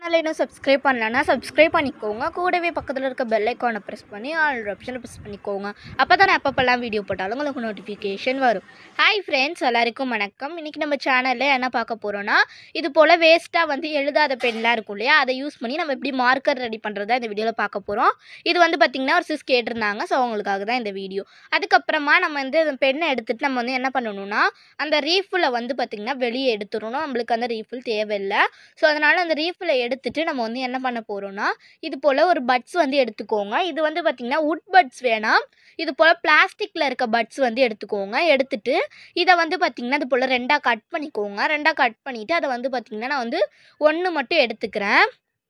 சேனலை இன்னும் சப்ஸ்கிரைப் பண்ணலன்னா சப்ஸ்கிரைப் பண்ணிக்கோங்க கூடவே பக்கத்தில் இருக்க பெல் ஐக்கானை ப்ரெஸ் பண்ணி ஆல் ஆப்ஷனை ப்ரெஸ் பண்ணிக்கோங்க அப்போ தான் எப்பப்பெல்லாம் வீடியோ போட்டாலும் உங்களுக்கு நோட்டிஃபிகேஷன் வரும் ஹாய் ஃப்ரெண்ட்ஸ் எல்லாருக்கும் வணக்கம் இன்றைக்கி நம்ம சேனலில் என்ன பார்க்க போகிறோன்னா இது போல் வேஸ்ட்டாக வந்து எழுதாத பென்லாம் இருக்கும் இல்லையா அதை யூஸ் பண்ணி நம்ம எப்படி மார்க்கர் ரெடி பண்ணுறதா இந்த வீடியோவில் பார்க்க போகிறோம் இது வந்து பார்த்திங்கன்னா ஒரு சிஸ் கேட்டிருந்தாங்க ஸோ அவங்களுக்காக தான் இந்த வீடியோ அதுக்கப்புறமா நம்ம வந்து அந்த பெண்ணை எடுத்துகிட்டு நம்ம வந்து என்ன பண்ணணும்னா அந்த ரீஃபில் வந்து பார்த்திங்கன்னா வெளியே எடுத்துடணும் நம்மளுக்கு அந்த ரீஃபில் தேவையில்லை ஸோ அதனால் அந்த ரீஃபில் எடுத்துட்டு நம்ம வந்து என்ன பண்ண போகிறோம்னா இது போல் ஒரு பட்ஸ் வந்து எடுத்துக்கோங்க இது வந்து பார்த்திங்கன்னா உட் பட்ஸ் வேணாம் இது போல் பிளாஸ்டிக்கில் இருக்க பட்ஸ் வந்து எடுத்துக்கோங்க எடுத்துட்டு இதை வந்து பார்த்திங்கன்னா இது போல் ரெண்டாக கட் பண்ணிக்கோங்க ரெண்டாக கட் பண்ணிவிட்டு அதை வந்து பார்த்திங்கன்னா நான் வந்து ஒன்று மட்டும் எடுத்துக்கிறேன்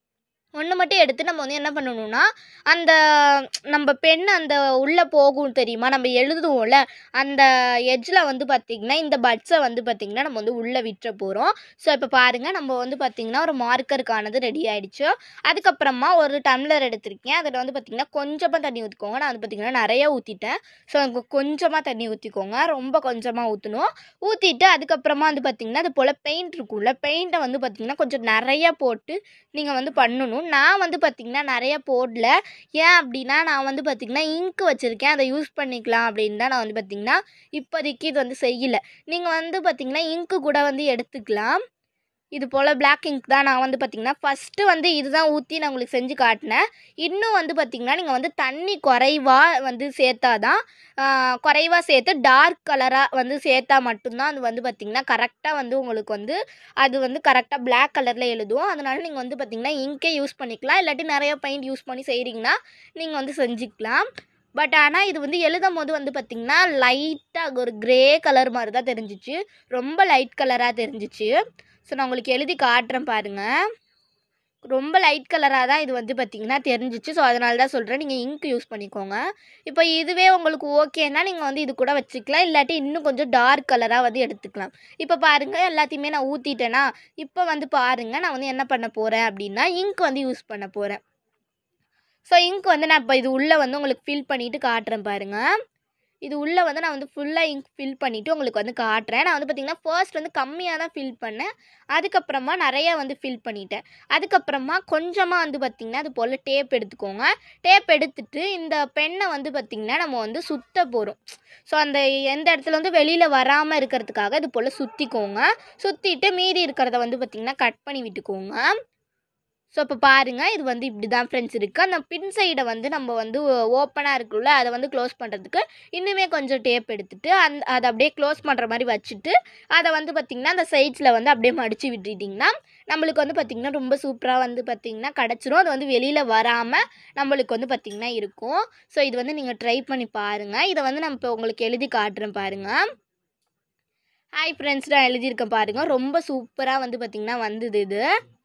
ஒன்று மட்டும் எடுத்து நம்ம வந்து என்ன பண்ணணும்னா அந்த நம்ம பென் அந்த உள்ளே போகும் தெரியுமா நம்ம எழுதுவோம்ல அந்த எட்ஜில் வந்து பார்த்திங்கன்னா இந்த பட்ஸை வந்து பார்த்திங்கன்னா நம்ம வந்து உள்ளே விட்டுற போகிறோம் ஸோ இப்போ பாருங்கள் நம்ம வந்து பார்த்திங்கன்னா ஒரு மார்க்கருக்கானது ரெடி ஆயிடுச்சு அதுக்கப்புறமா ஒரு டம்ளர் எடுத்திருக்கேன் அதில் வந்து பார்த்திங்கன்னா கொஞ்சமாக தண்ணி ஊற்றிக்கோங்க நான் வந்து பார்த்திங்கன்னா நிறைய ஊற்றிட்டேன் ஸோ அங்கே கொஞ்சமாக தண்ணி ஊற்றிக்கோங்க ரொம்ப கொஞ்சமாக ஊற்றணும் ஊற்றிட்டு அதுக்கப்புறமா வந்து பார்த்திங்கன்னா அது போல் பெயிண்ட் இருக்கும்ல பெயிண்ட்டை வந்து பார்த்திங்கன்னா கொஞ்சம் நிறைய போட்டு நீங்கள் வந்து பண்ணணும் நான் வந்து பார்த்திங்கன்னா நிறைய போடல ஏன் அப்படின்னா நான் வந்து பார்த்திங்கன்னா இங்க் வச்சுருக்கேன் அதை யூஸ் பண்ணிக்கலாம் அப்படின்னு தான் நான் வந்து பார்த்திங்கன்னா இப்போதைக்கு இது வந்து செய்யலை நீங்கள் வந்து பார்த்திங்கன்னா இங்க்கு கூட வந்து எடுத்துக்கலாம் இது போல் பிளாக் இங்க் தான் நான் வந்து பார்த்திங்கன்னா ஃபஸ்ட்டு வந்து இதுதான் ஊற்றி நான் உங்களுக்கு செஞ்சு காட்டினேன் இன்னும் வந்து பார்த்திங்கன்னா நீங்கள் வந்து தண்ணி குறைவாக வந்து சேர்த்தா தான் குறைவாக சேர்த்து டார்க் கலராக வந்து சேர்த்தா மட்டும்தான் அது வந்து பார்த்திங்கன்னா கரெக்டாக வந்து உங்களுக்கு வந்து அது வந்து கரெக்டாக பிளாக் கலரில் எழுதும் அதனால நீங்கள் வந்து பார்த்திங்கன்னா இங்கே யூஸ் பண்ணிக்கலாம் இல்லாட்டி நிறைய பெயிண்ட் யூஸ் பண்ணி செய்கிறீங்கன்னா நீங்கள் வந்து செஞ்சுக்கலாம் பட் ஆனால் இது வந்து எழுதும் போது வந்து பார்த்திங்கன்னா லைட்டாக ஒரு க்ரே கலர் மாதிரி தான் தெரிஞ்சிச்சு ரொம்ப லைட் கலராக தெரிஞ்சிச்சு ஸோ நான் உங்களுக்கு எழுதி காட்டுறேன் பாருங்கள் ரொம்ப லைட் கலராக தான் இது வந்து பார்த்திங்கன்னா தெரிஞ்சிச்சு ஸோ அதனால தான் சொல்கிறேன் நீங்கள் இங்க் யூஸ் பண்ணிக்கோங்க இப்போ இதுவே உங்களுக்கு ஓகேன்னா நீங்கள் வந்து இது கூட வச்சுக்கலாம் இல்லாட்டி இன்னும் கொஞ்சம் டார்க் கலராக வந்து எடுத்துக்கலாம் இப்போ பாருங்கள் எல்லாத்தையுமே நான் ஊற்றிட்டேன்னா இப்போ வந்து பாருங்கள் நான் வந்து என்ன பண்ண போகிறேன் அப்படின்னா இங்க் வந்து யூஸ் பண்ண போகிறேன் ஸோ இங்க் வந்து நான் இப்போ இது உள்ளே வந்து உங்களுக்கு ஃபில் பண்ணிவிட்டு காட்டுறேன் பாருங்கள் இது உள்ளே வந்து நான் வந்து ஃபுல்லாக இங்க் ஃபில் பண்ணிவிட்டு உங்களுக்கு வந்து காட்டுறேன் நான் வந்து பார்த்திங்கன்னா ஃபர்ஸ்ட் வந்து கம்மியாக தான் ஃபில் பண்ணேன் அதுக்கப்புறமா நிறையா வந்து ஃபில் பண்ணிட்டேன் அதுக்கப்புறமா கொஞ்சமாக வந்து பார்த்திங்கன்னா அது போல் டேப் எடுத்துக்கோங்க டேப் எடுத்துட்டு இந்த பெண்ணை வந்து பார்த்திங்கன்னா நம்ம வந்து சுத்த போகிறோம் ஸோ அந்த எந்த இடத்துல வந்து வெளியில் வராமல் இருக்கிறதுக்காக இது போல் சுற்றிக்கோங்க சுற்றிட்டு மீதி இருக்கிறத வந்து பார்த்திங்கன்னா கட் பண்ணி விட்டுக்கோங்க ஸோ இப்போ பாருங்கள் இது வந்து இப்படி தான் ஃப்ரெண்ட்ஸ் இருக்குது அந்த பின் சைடை வந்து நம்ம வந்து ஓப்பனாக இருக்குல்ல அதை வந்து க்ளோஸ் பண்ணுறதுக்கு இன்னுமே கொஞ்சம் டேப் எடுத்துட்டு அந்த அதை அப்படியே க்ளோஸ் பண்ணுற மாதிரி வச்சுட்டு அதை வந்து பார்த்திங்கன்னா அந்த சைட்ஸில் வந்து அப்படியே மடித்து விட்டுட்டிங்கன்னா நம்மளுக்கு வந்து பார்த்திங்கன்னா ரொம்ப சூப்பராக வந்து பார்த்திங்கன்னா கிடச்சிரும் அது வந்து வெளியில் வராமல் நம்மளுக்கு வந்து பார்த்திங்கன்னா இருக்கும் ஸோ இது வந்து நீங்கள் ட்ரை பண்ணி பாருங்கள் இதை வந்து நான் இப்போ உங்களுக்கு எழுதி காட்டுறேன் பாருங்கள் ஹாய் ஃப்ரெண்ட்ஸ் நான் எழுதியிருக்கேன் பாருங்கள் ரொம்ப சூப்பராக வந்து பார்த்திங்கன்னா வந்தது இது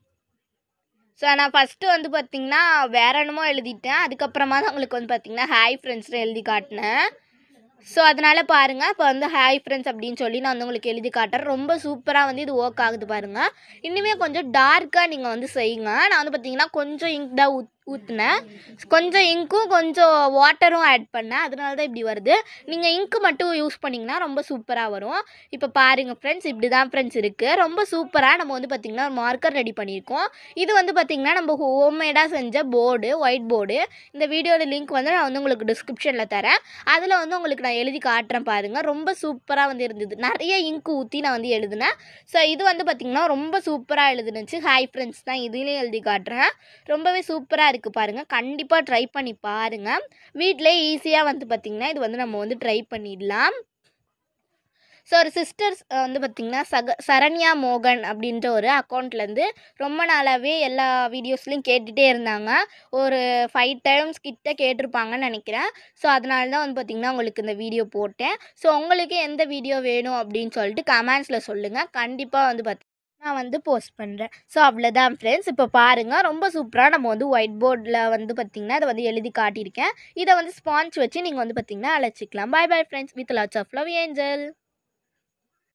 ஸோ நான் ஃபஸ்ட்டு வந்து பார்த்திங்கன்னா வேற என்னமோ எழுதிட்டேன் அதுக்கப்புறமா தான் உங்களுக்கு வந்து பார்த்திங்கன்னா ஹாய் ஃப்ரெண்ட்ஸ்னு எழுதி காட்டினேன் ஸோ அதனால் பாருங்கள் இப்போ வந்து ஹாய் ஃப்ரெண்ட்ஸ் அப்படின்னு சொல்லி நான் வந்து உங்களுக்கு எழுதி காட்டுறேன் ரொம்ப சூப்பராக வந்து இது ஒர்க் ஆகுது பாருங்கள் இன்னுமே கொஞ்சம் டார்க்காக நீங்கள் வந்து செய்யுங்க நான் வந்து பார்த்திங்கன்னா கொஞ்சம் இங்க் தான் ஊத் ஊற்றினேன் கொஞ்சம் இங்க்கும் கொஞ்சம் வாட்டரும் ஆட் பண்ணேன் அதனால தான் இப்படி வருது நீங்கள் இங்க்கு மட்டும் யூஸ் பண்ணிங்கன்னா ரொம்ப சூப்பராக வரும் இப்போ பாருங்கள் ஃப்ரெண்ட்ஸ் இப்படி தான் ஃப்ரெண்ட்ஸ் இருக்குது ரொம்ப சூப்பராக நம்ம வந்து பார்த்திங்கன்னா ஒரு மார்க்கர் ரெடி பண்ணியிருக்கோம் இது வந்து பார்த்திங்கன்னா நம்ம ஹோம்மேடாக செஞ்ச போர்டு ஒயிட் போர்டு இந்த வீடியோட லிங்க் வந்து நான் வந்து உங்களுக்கு டிஸ்கிரிப்ஷனில் தரேன் அதில் வந்து உங்களுக்கு நான் எழுதி காட்டுறேன் பாருங்கள் ரொம்ப சூப்பராக வந்து இருந்தது நிறைய இங்க்கு ஊற்றி நான் வந்து எழுதினேன் ஸோ இது வந்து பார்த்திங்கன்னா ரொம்ப சூப்பராக எழுதுனுச்சு ஹாய் ஃப்ரெண்ட்ஸ் தான் இதுலேயும் எழுதி காட்டுறேன் ரொம்பவே சூப்பராக இருக்குது பாருங்கள் கண்டிப்பாக ட்ரை பண்ணி பாருங்கள் வீட்டிலே ஈஸியாக வந்து பார்த்திங்கன்னா இது வந்து நம்ம வந்து ட்ரை பண்ணிடலாம் ஸோ ஒரு சிஸ்டர்ஸ் வந்து பார்த்திங்கன்னா சக சரண்யா மோகன் அப்படின்ற ஒரு அக்கௌண்ட்லேருந்து ரொம்ப நாளாகவே எல்லா வீடியோஸ்லையும் கேட்டுகிட்டே இருந்தாங்க ஒரு ஃபைவ் டைம்ஸ் கிட்ட கேட்டிருப்பாங்கன்னு நினைக்கிறேன் ஸோ அதனால தான் வந்து பார்த்திங்கன்னா உங்களுக்கு இந்த வீடியோ போட்டேன் ஸோ உங்களுக்கு எந்த வீடியோ வேணும் அப்படின்னு சொல்லிட்டு கமெண்ட்ஸில் சொல்லுங்கள் கண்டிப்பாக வந்து பார்த்து நான் வந்து போஸ்ட் பண்ணுறேன் ஸோ அவ்வளோதான் ஃப்ரெண்ட்ஸ் இப்போ பாருங்கள் ரொம்ப சூப்பராக நம்ம வந்து ஒயிட் போர்டில் வந்து பார்த்திங்கன்னா அதை வந்து எழுதி காட்டியிருக்கேன் இதை வந்து ஸ்பான்ச் வச்சு நீங்கள் வந்து பார்த்திங்கன்னா அழைச்சிக்கலாம் bye bye friends with lots of love angel